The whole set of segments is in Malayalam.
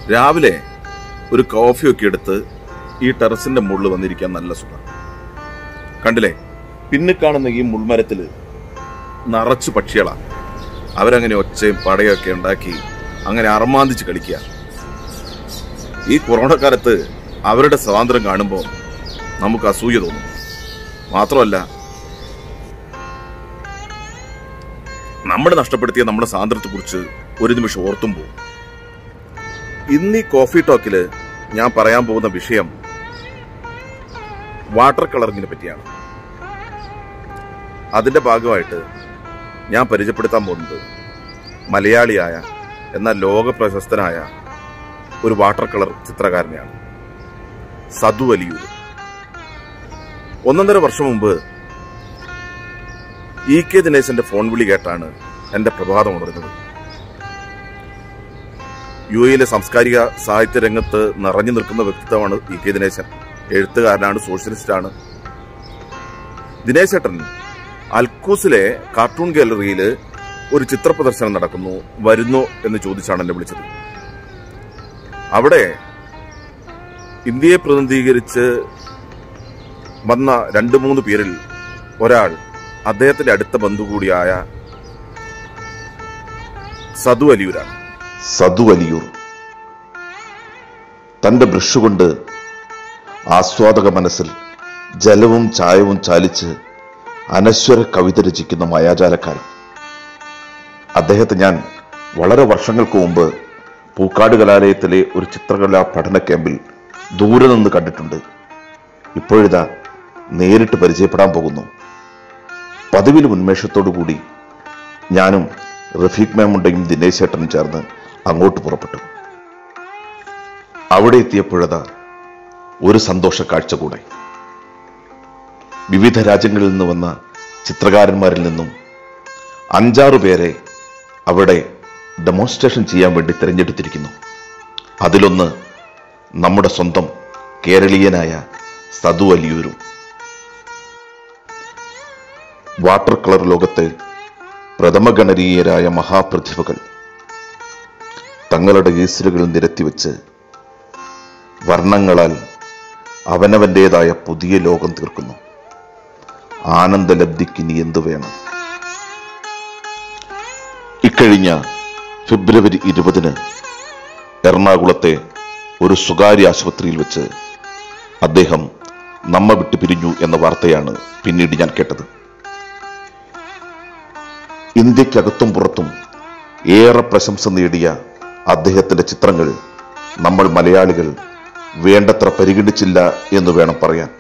രാവിലെ ഒരു കോഫിയൊക്കെ എടുത്ത് ഈ ടെറസിന്റെ മുകളിൽ വന്നിരിക്കാൻ നല്ല സുഖം കണ്ടില്ലേ പിന്നെ കാണുന്ന ഈ മുൾമരത്തില് നിറച്ച് പക്ഷികളാണ് അവരങ്ങനെ ഒച്ചയും പടയൊക്കെ ഉണ്ടാക്കി അങ്ങനെ അർമാന്തിച്ച് കളിക്കുക ഈ കൊറോണ കാലത്ത് അവരുടെ സ്വാതന്ത്ര്യം കാണുമ്പോൾ നമുക്ക് അസൂയ തോന്നും മാത്രമല്ല നമ്മൾ നഷ്ടപ്പെടുത്തിയ നമ്മുടെ സ്വാതന്ത്ര്യത്തെക്കുറിച്ച് ഒരു നിമിഷം ഓർത്തും പോകും ഇന്ന് ഈ കോഫി ടോക്കില് ഞാൻ പറയാൻ പോകുന്ന വിഷയം വാട്ടർ കളറിങ്ങിനെ പറ്റിയാണ് അതിന്റെ ഭാഗമായിട്ട് ഞാൻ പരിചയപ്പെടുത്താൻ പോകുന്നത് മലയാളിയായ എന്നാൽ ലോക പ്രശസ്തനായ ഒരു വാട്ടർ കളർ ചിത്രകാരനെയാണ് സദു അലിയൂർ ഒന്നൊന്നര വർഷം മുമ്പ് ഇ കെ ദിനേശന്റെ ഫോൺ വിളി കേട്ടാണ് എന്റെ പ്രഭാതം ഉണർന്നത് യു എയിലെ സാംസ്കാരിക സാഹിത്യ രംഗത്ത് നിറഞ്ഞു നിൽക്കുന്ന വ്യക്തിത്വമാണ് ഇ കെ ദിനേശൻ എഴുത്തുകാരനാണ് സോഷ്യലിസ്റ്റാണ് ദിനേശേട്ടൻ അൽക്കൂസിലെ കാർട്ടൂൺ ഗാലറിയിൽ ഒരു ചിത്ര പ്രദർശനം നടക്കുന്നു വരുന്നോ എന്ന് ചോദിച്ചാണ് എന്നെ വിളിച്ചത് അവിടെ ഇന്ത്യയെ പ്രതിനിധീകരിച്ച് വന്ന രണ്ട് മൂന്ന് പേരിൽ ഒരാൾ അദ്ദേഹത്തിന്റെ അടുത്ത ബന്ധു കൂടിയായ സദു അലിയൂരാണ് സദു വലിയൂർ തന്റെ ബ്രഷ് കൊണ്ട് ആസ്വാദക മനസ്സിൽ ജലവും ചായവും ചാലിച്ച് അനശ്വര കവിത രചിക്കുന്ന മായാജാലക്കാരൻ അദ്ദേഹത്തെ ഞാൻ വളരെ വർഷങ്ങൾക്ക് മുമ്പ് പൂക്കാട് കലാലയത്തിലെ ഒരു ചിത്രകലാ പഠന ക്യാമ്പിൽ ദൂരെ നിന്ന് കണ്ടിട്ടുണ്ട് ഇപ്പോഴിതാ നേരിട്ട് പരിചയപ്പെടാൻ പോകുന്നു പതിവിലും ഉന്മേഷത്തോടു കൂടി ഞാനും റഫീഖ് മേമുണ്ടയും ദിനേശ് ചേട്ടനും ചേർന്ന് അങ്ങോട്ട് പുറപ്പെട്ടു അവിടെ എത്തിയപ്പോഴതാ ഒരു സന്തോഷ കാഴ്ച കൂടെ വിവിധ രാജ്യങ്ങളിൽ നിന്ന് വന്ന ചിത്രകാരന്മാരിൽ നിന്നും അഞ്ചാറ് പേരെ അവിടെ ഡെമോൺസ്ട്രേഷൻ ചെയ്യാൻ വേണ്ടി തിരഞ്ഞെടുത്തിരിക്കുന്നു അതിലൊന്ന് നമ്മുടെ സ്വന്തം കേരളീയനായ സദു അലിയൂരും വാട്ടർ കളർ ലോകത്തെ പ്രഥമഗണനീയരായ മഹാപ്രതിഭകൾ തങ്ങളുടെ ഈസ്റ്ററുകൾ നിരത്തിവെച്ച് വർണ്ണങ്ങളാൽ അവനവന്റേതായ പുതിയ ലോകം തീർക്കുന്നു ആനന്ദലബ്ധിക്ക് ഇനി എന്തു വേണം ഇക്കഴിഞ്ഞ ഫെബ്രുവരി ഇരുപതിന് എറണാകുളത്തെ ഒരു സ്വകാര്യ ആശുപത്രിയിൽ വെച്ച് അദ്ദേഹം നമ്മ വിട്ടു പിരിഞ്ഞു എന്ന വാർത്തയാണ് പിന്നീട് ഞാൻ കേട്ടത് ഇന്ത്യക്കകത്തും പുറത്തും ഏറെ പ്രശംസ നേടിയ അദ്ദേഹത്തിന്റെ ചിത്രങ്ങൾ നമ്മൾ മലയാളികൾ വേണ്ടത്ര പരിഗണിച്ചില്ല എന്ന് വേണം പറയാൻ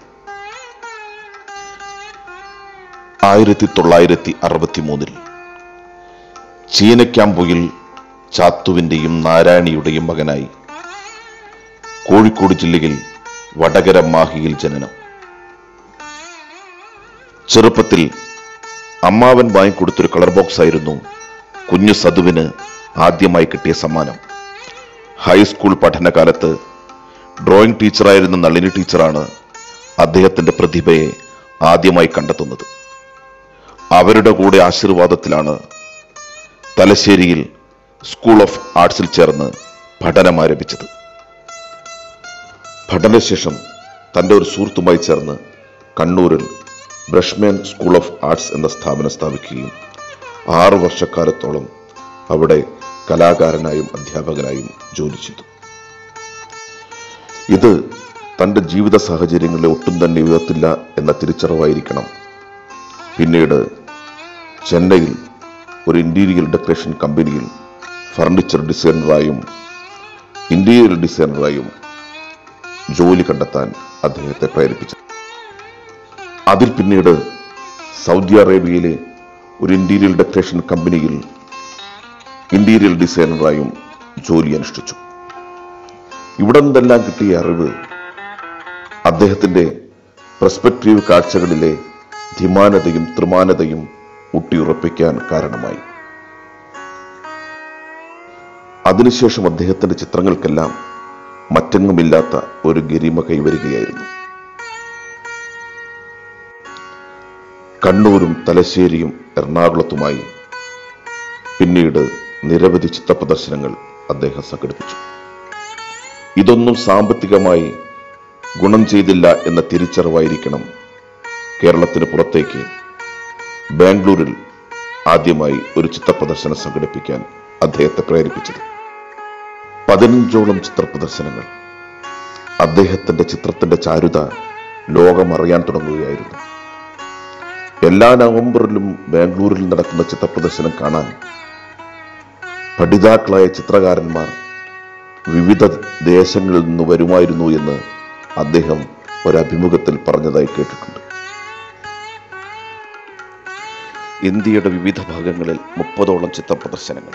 ആയിരത്തി തൊള്ളായിരത്തി അറുപത്തി മൂന്നിൽ ചീനക്യാമ്പുയിൽ ചാത്തുവിന്റെയും നാരായണിയുടെയും മകനായി കോഴിക്കോട് ജില്ലയിൽ വടകര മാഹിയിൽ ജനനം ചെറുപ്പത്തിൽ അമ്മാവൻ വാങ്ങിക്കൊടുത്തൊരു കളർ ബോക്സ് ആയിരുന്നു കുഞ്ഞു സതുവിന് ആദ്യമായി കിട്ടിയ സമ്മാനം ഹൈസ്കൂൾ പഠനകാലത്ത് ഡ്രോയിങ് ടീച്ചറായിരുന്ന നളിനി ടീച്ചറാണ് അദ്ദേഹത്തിന്റെ പ്രതിഭയെ ആദ്യമായി കണ്ടെത്തുന്നത് അവരുടെ കൂടെ ആശീർവാദത്തിലാണ് തലശ്ശേരിയിൽ സ്കൂൾ ഓഫ് ആർട്സിൽ ചേർന്ന് പഠനം ആരംഭിച്ചത് പഠനശേഷം തന്റെ ഒരു സുഹൃത്തുമായി ചേർന്ന് കണ്ണൂരിൽ ബ്രഷ്മേൻ സ്കൂൾ ഓഫ് ആർട്സ് എന്ന സ്ഥാപനം സ്ഥാപിക്കുകയും ആറു വർഷക്കാലത്തോളം അവിടെ കലാകാരനായും അധ്യാപകനായും ജോലി ചെയ്തു ഇത് തന്റെ ജീവിത സാഹചര്യങ്ങളെ ഒട്ടും തന്നെ ഉയർത്തില്ല എന്ന തിരിച്ചറിവായിരിക്കണം പിന്നീട് ചെന്നൈയിൽ ഒരു ഇന്റീരിയർ ഡെക്കറേഷൻ കമ്പനിയിൽ ഫർണിച്ചർ ഡിസൈനറായും ഇന്റീരിയർ ഡിസൈനറായും ജോലി കണ്ടെത്താൻ അദ്ദേഹത്തെ പ്രേരിപ്പിച്ചു അതിൽ പിന്നീട് സൗദി അറേബ്യയിലെ ഒരു ഇന്റീരിയർ ഡെക്കറേഷൻ കമ്പനിയിൽ ഇന്റീരിയർ ഡിസൈനറായും ജോലി അനുഷ്ഠിച്ചു ഇവിടെ നിന്നെല്ലാം കിട്ടിയ അറിവ് അദ്ദേഹത്തിന്റെ പെർസ്പെക്റ്റീവ് കാഴ്ചകളിലെ ധിമാനതയും ത്രിമാനതയും ഊട്ടിയുറപ്പിക്കാൻ കാരണമായി അതിനുശേഷം അദ്ദേഹത്തിന്റെ ചിത്രങ്ങൾക്കെല്ലാം മറ്റെങ്ങുമില്ലാത്ത ഒരു ഗരിമ കൈവരികയായിരുന്നു കണ്ണൂരും തലശ്ശേരിയും എറണാകുളത്തുമായി പിന്നീട് നിരവധി ചിത്രപ്രദർശനങ്ങൾ അദ്ദേഹം സംഘടിപ്പിച്ചു ഇതൊന്നും സാമ്പത്തികമായി ഗുണം ചെയ്തില്ല എന്ന തിരിച്ചറിവായിരിക്കണം കേരളത്തിന് പുറത്തേക്ക് ബാംഗ്ലൂരിൽ ആദ്യമായി ഒരു ചിത്രപ്രദർശനം സംഘടിപ്പിക്കാൻ അദ്ദേഹത്തെ പ്രേരിപ്പിച്ചത് പതിനഞ്ചോളം ചിത്രപ്രദർശനങ്ങൾ അദ്ദേഹത്തിന്റെ ചിത്രത്തിന്റെ ചാരുത ലോകമറിയാൻ തുടങ്ങുകയായിരുന്നു എല്ലാ നവംബറിലും ബാംഗ്ലൂരിൽ നടക്കുന്ന ചിത്രപ്രദർശനം കാണാൻ പഠിതാക്കളായ ചിത്രകാരന്മാർ വിവിധ ദേശങ്ങളിൽ നിന്ന് വരുമായിരുന്നു എന്ന് അദ്ദേഹം ഒരഭിമുഖത്തിൽ പറഞ്ഞതായി കേട്ടിട്ടുണ്ട് ഇന്ത്യയുടെ വിവിധ ഭാഗങ്ങളിൽ മുപ്പതോളം ചിത്രപ്രദർശനങ്ങൾ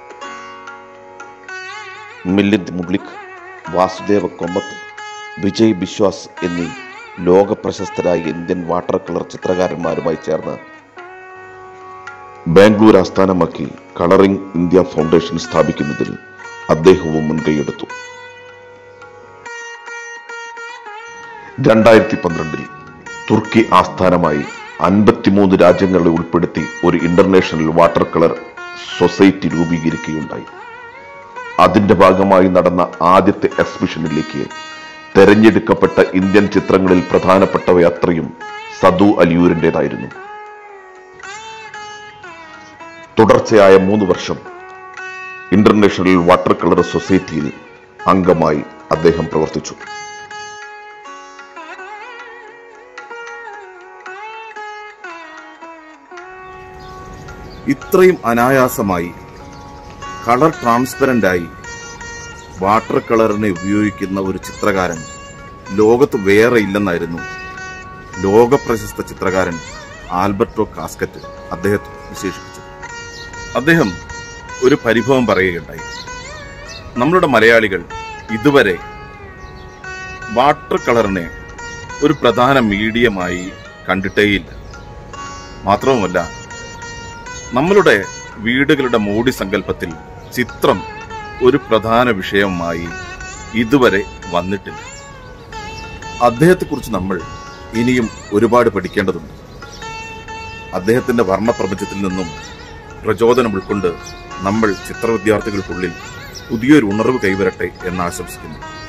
മിലിന്ദ് മുഗ്ലിക് വാസുദേവ കൊമ്മത്ത് വിജയ് ബിശ്വാസ് എന്നീ ലോക പ്രശസ്തരായ ഇന്ത്യൻ വാട്ടർ കളർ ചിത്രകാരന്മാരുമായി ചേർന്ന് ബാംഗ്ലൂർ ആസ്ഥാനമാക്കി കളറിംഗ് ഇന്ത്യ ഫൗണ്ടേഷൻ സ്ഥാപിക്കുന്നതിൽ അദ്ദേഹവും മുൻകൈയെടുത്തു രണ്ടായിരത്തി പന്ത്രണ്ടിൽ തുർക്കി ആസ്ഥാനമായി അൻപത്തിമൂന്ന് രാജ്യങ്ങളെ ഉൾപ്പെടുത്തി ഒരു ഇന്റർനാഷണൽ വാട്ടർ കളർ സൊസൈറ്റി രൂപീകരിക്കുകയുണ്ടായി അതിന്റെ ഭാഗമായി നടന്ന ആദ്യത്തെ എക്സിബിഷനിലേക്ക് തെരഞ്ഞെടുക്കപ്പെട്ട ഇന്ത്യൻ ചിത്രങ്ങളിൽ പ്രധാനപ്പെട്ടവയത്രയും സദു അലിയൂരിൻ്റെതായിരുന്നു തുടർച്ചയായ മൂന്ന് വർഷം ഇന്റർനാഷണൽ വാട്ടർ കളർ സൊസൈറ്റിയിൽ അംഗമായി അദ്ദേഹം പ്രവർത്തിച്ചു ഇത്രയും അനായാസമായി കളർ ട്രാൻസ്പെറന്റ് ആയി വാട്ടർ കളറിനെ ഉപയോഗിക്കുന്ന ഒരു ചിത്രകാരൻ ലോകത്ത് വേറെ ഇല്ലെന്നായിരുന്നു ലോകപ്രശസ്ത ചിത്രകാരൻ ആൽബർട്ടോ കാസ്കറ്റ് അദ്ദേഹത്തെ വിശേഷിപ്പിച്ചത് അദ്ദേഹം ഒരു പരിഭവം പറയുകയുണ്ടായി നമ്മളുടെ മലയാളികൾ ഇതുവരെ വാട്ടർ കളറിനെ ഒരു പ്രധാന മീഡിയമായി കണ്ടിട്ടേയില്ല മാത്രവുമല്ല നമ്മളുടെ വീടുകളുടെ മോടി സങ്കല്പത്തിൽ ചിത്രം ഒരു പ്രധാന വിഷയമായി ഇതുവരെ വന്നിട്ടില്ല അദ്ദേഹത്തെക്കുറിച്ച് നമ്മൾ ഇനിയും ഒരുപാട് പഠിക്കേണ്ടതുണ്ട് അദ്ദേഹത്തിന്റെ വർണ്ണപ്രപഞ്ചത്തിൽ നിന്നും പ്രചോദനം ഉൾക്കൊണ്ട് നമ്മൾ ചിത്ര വിദ്യാർത്ഥികൾക്കുള്ളിൽ പുതിയൊരു ഉണർവ് കൈവരട്ടെ എന്ന് ആശംസിക്കുന്നു